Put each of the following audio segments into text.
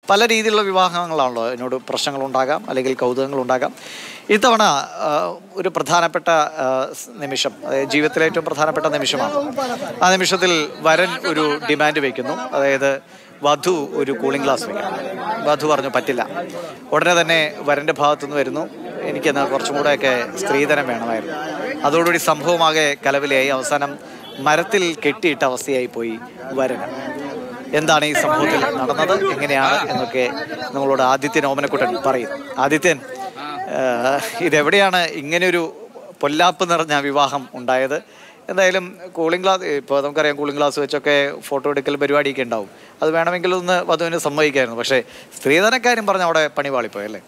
പല രീതിയിലുള്ള വിവാഹങ്ങളാണല്ലോ എന്നോട് പ്രശ്നങ്ങളുണ്ടാകാം അല്ലെങ്കിൽ കൗതുകങ്ങളുണ്ടാകാം ഇത്തവണ ആ, ഒരു പ്രധാനപ്പെട്ട ആ, സ് നിമിഷം അതായത് ജീവിതത്തിലെ ഏറ്റവും പ്രധാനപ്പെട്ട നിമിഷമാണ് ആ നിമിഷത്തിൽ വരൻ ഒരു ഡിമാൻഡ് വയ്ക്കുന്നു അതായത് വധു ഒരു കൂളിംഗ് ഗ്ലാസ് വയ്ക്കണം വധു പറഞ്ഞു പറ്റില്ല ഉടനെ തന്നെ വരൻ്റെ ഭാഗത്തുനിന്ന് വരുന്നു എനിക്കെന്നാൽ കുറച്ചും കൂടെയൊക്കെ സ്ത്രീധനം വേണമായിരുന്നു അതോടുകൂടി സംഭവമാകെ കലവിലയായി അവസാനം മരത്തിൽ കെട്ടിയിട്ട അവസ്ഥയായി പോയി വരന് എന്താണ് ഈ സംഭവത്തിൽ നടന്നത് എങ്ങനെയാണ് എന്നൊക്കെ നമ്മളോട് ആദിത്യൻ ഓമനക്കുട്ടൻ പറയും ആദിത്യൻ ആഹ്, ഇതെവിടെയാണ് ഇങ്ങനെയൊരു പൊല്ലാപ്പ് നിറഞ്ഞ വിവാഹം ഉണ്ടായത് എന്തായാലും കൂളിംഗ് ഗ്ലാസ് ഇപ്പോൾ നമുക്കറിയാം കൂളിംഗ് ഗ്ലാസ് വെച്ചൊക്കെ ഫോട്ടോ എടുക്കൽ പരിപാടിയൊക്കെ ഉണ്ടാവും അത് വേണമെങ്കിൽ ഒന്ന് വധുവിന് സമ്മതിക്കായിരുന്നു പക്ഷേ സ്ത്രീധനക്കാരും പറഞ്ഞ അവിടെ പണി പാളിപ്പോയല്ലേ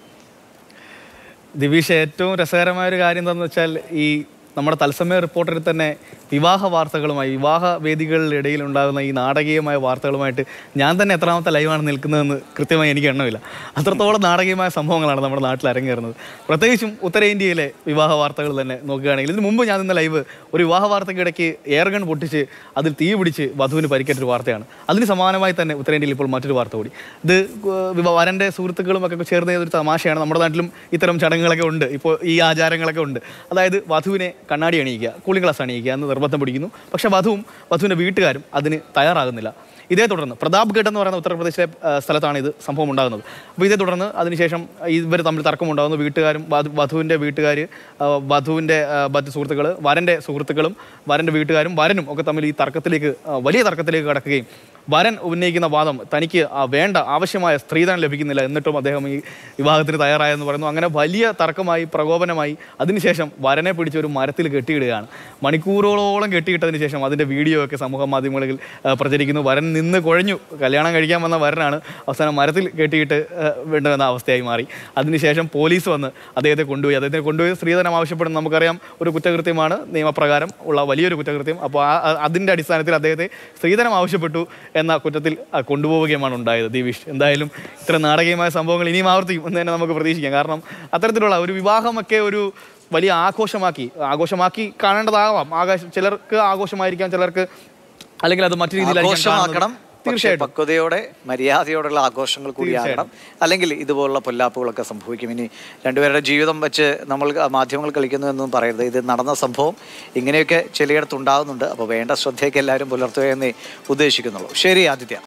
ദിവിഷ ഏറ്റവും രസകരമായ ഒരു കാര്യം എന്താണെന്ന് വെച്ചാൽ ഈ നമ്മുടെ തത്സമയ റിപ്പോർട്ടറിൽ തന്നെ വിവാഹ വാർത്തകളുമായി വിവാഹ വേദികളുടെ ഇടയിൽ ഉണ്ടാകുന്ന ഈ നാടകീയമായ വാർത്തകളുമായിട്ട് ഞാൻ തന്നെ എത്രാമത്തെ ലൈവാണ് നിൽക്കുന്നതെന്ന് കൃത്യമായി എനിക്ക് എണ്ണമില്ല അത്രത്തോളം നാടകീയമായ സംഭവങ്ങളാണ് നമ്മുടെ നാട്ടിൽ അരങ്ങേറുന്നത് പ്രത്യേകിച്ചും ഉത്തരേന്ത്യയിലെ വിവാഹ വാർത്തകൾ തന്നെ നോക്കുകയാണെങ്കിൽ ഇതിന് മുമ്പ് ഞാൻ നിന്ന ലൈവ് ഒരു വിവാഹ വാർത്തയ്ക്കിടയ്ക്ക് എയർഗൺ പൊട്ടിച്ച് അതിൽ തീ പിടിച്ച് വധുവിന് പരിക്കേറ്റൊരു വാർത്തയാണ് അതിന് സമാനമായി തന്നെ ഉത്തരേന്ത്യയിൽ ഇപ്പോൾ മറ്റൊരു വാർത്ത കൂടി ഇത് വിവാ- വരൻ്റെ സുഹൃത്തുക്കളും ഒക്കെ ചേർന്ന് ചെയ്തൊരു തമാശയാണ് നമ്മുടെ നാട്ടിലും ഇത്തരം ചടങ്ങുകളൊക്കെ ഉണ്ട് ഇപ്പോൾ ഈ ആചാരങ്ങളൊക്കെ ഉണ്ട് അതായത് വധുവിനെ കണ്ണാടി അണിയിക്കുക കൂളിംഗ് ഗ്ലാസ് അണിയിക്കുക എന്ന് നിർബന്ധം പിടിക്കുന്നു പക്ഷേ വധുവും വധുവിൻ്റെ വീട്ടുകാരും അതിന് തയ്യാറാകുന്നില്ല ഇതേ തുടർന്ന് പ്രതാപ്ഗഡ് എന്ന് പറയുന്ന ഉത്തർപ്രദേശിലെ ആ, സ്ഥലത്താണ് ഇത് സംഭവം ഉണ്ടാകുന്നത് അപ്പോൾ ഇതേ തുടർന്ന് അതിനുശേഷം ഇവർ തമ്മിൽ തർക്കമുണ്ടാകുന്നു വീട്ടുകാരും വധു- വധുവിൻ്റെ വീട്ടുകാർ വധുവിൻ്റെ ആ, മറ്റ് സുഹൃത്തുക്കൾ വരൻ്റെ സുഹൃത്തുക്കളും വരൻ്റെ വീട്ടുകാരും വരനും ഒക്കെ തമ്മിൽ ഈ തർക്കത്തിലേക്ക് ആ, വലിയ തർക്കത്തിലേക്ക് കടക്കുകയും വരൻ ഉന്നയിക്കുന്ന വാദം തനിക്ക് ആ വേണ്ട ആവശ്യമായ സ്ത്രീധനം ലഭിക്കുന്നില്ല എന്നിട്ടും അദ്ദേഹം ഈ വിവാഹത്തിന് തയ്യാറായെന്ന് പറയുന്നു അങ്ങനെ വലിയ തർക്കമായി പ്രകോപനമായി അതിനുശേഷം വരനെ പിടിച്ച് ഒരു മരത്തിൽ കെട്ടിയിടുകയാണ് മണിക്കൂറുകളോളം കെട്ടിയിട്ടതിന് ശേഷം അതിൻ്റെ വീഡിയോ ഒക്കെ സമൂഹ മാധ്യമങ്ങളിൽ ആ, പ്രചരിക്കുന്നു വരൻ നിന്ന് കുഴഞ്ഞു കല്യാണം കഴിക്കാൻ വന്ന വരനാണ് അവസാനം മരത്തിൽ കെട്ടിയിട്ട് ആ, വേണ്ടുവന്ന അവസ്ഥയായി മാറി അതിനുശേഷം പോലീസ് വന്ന് അദ്ദേഹത്തെ കൊണ്ടുപോയി അദ്ദേഹത്തെ കൊണ്ടുപോയി സ്ത്രീധനം ആവശ്യപ്പെടുന്ന നമുക്കറിയാം ഒരു കുറ്റകൃത്യമാണ് നിയമപ്രകാരം ഉള്ള വലിയൊരു കുറ്റകൃത്യം അപ്പോൾ ആ ആ- അതിൻ്റെ അടിസ്ഥാനത്തിൽ അദ്ദേഹത്തെ സ്ത്രീധനം ആവശ്യപ്പെട്ടു എന്ന കുറ്റത്തിൽ ആ, കൊണ്ടുപോവുകയുമാണ് ഉണ്ടായത് ദീവിഷ് എന്തായാലും ഇത്ര നാടകീയമായ സംഭവങ്ങൾ ഇനിയും ആവർത്തിക്കും എന്ന് തന്നെ നമുക്ക് പ്രതീക്ഷിക്കാം കാരണം അത്തരത്തിലുള്ള ഒരു വിവാഹമൊക്കെ ഒരു വലിയ ആഘോഷമാക്കി ആഘോഷമാക്കി കാണേണ്ടതാവാം ആകാശ ചിലർക്ക് ആഘോഷമായിരിക്കാം ചിലർക്ക് അല്ലെങ്കിൽ അത് മറ്റു രീതിയിലായിരിക്കാം ആഘോഷമാക്കണം കാണുന്നത്. പക്ഷേ തീർച്ചയായിട്ടും പക്വതയോടെ മര്യാദയോടുള്ള ആഘോഷങ്ങൾ കൂടിയാകണം അല്ലെങ്കിൽ ഇതുപോലുള്ള പൊല്ലാപ്പുകളൊക്കെ സംഭവിക്കും ഇനി രണ്ടുപേരുടെ ജീവിതം വെച്ച് നമ്മൾ മാധ്യമങ്ങൾ കളിക്കുന്നു എന്നൊന്നും പറയരുത് ഇത് നടന്ന സംഭവം ഇങ്ങനെയൊക്കെ ചിലയിടത്ത് ഉണ്ടാകുന്നുണ്ട് അപ്പോൾ വേണ്ട ശ്രദ്ധയൊക്കെ എല്ലാവരും പുലർത്തുക എന്നേ ഉദ്ദേശിക്കുന്നുള്ളൂ ശരി ആദിത്യ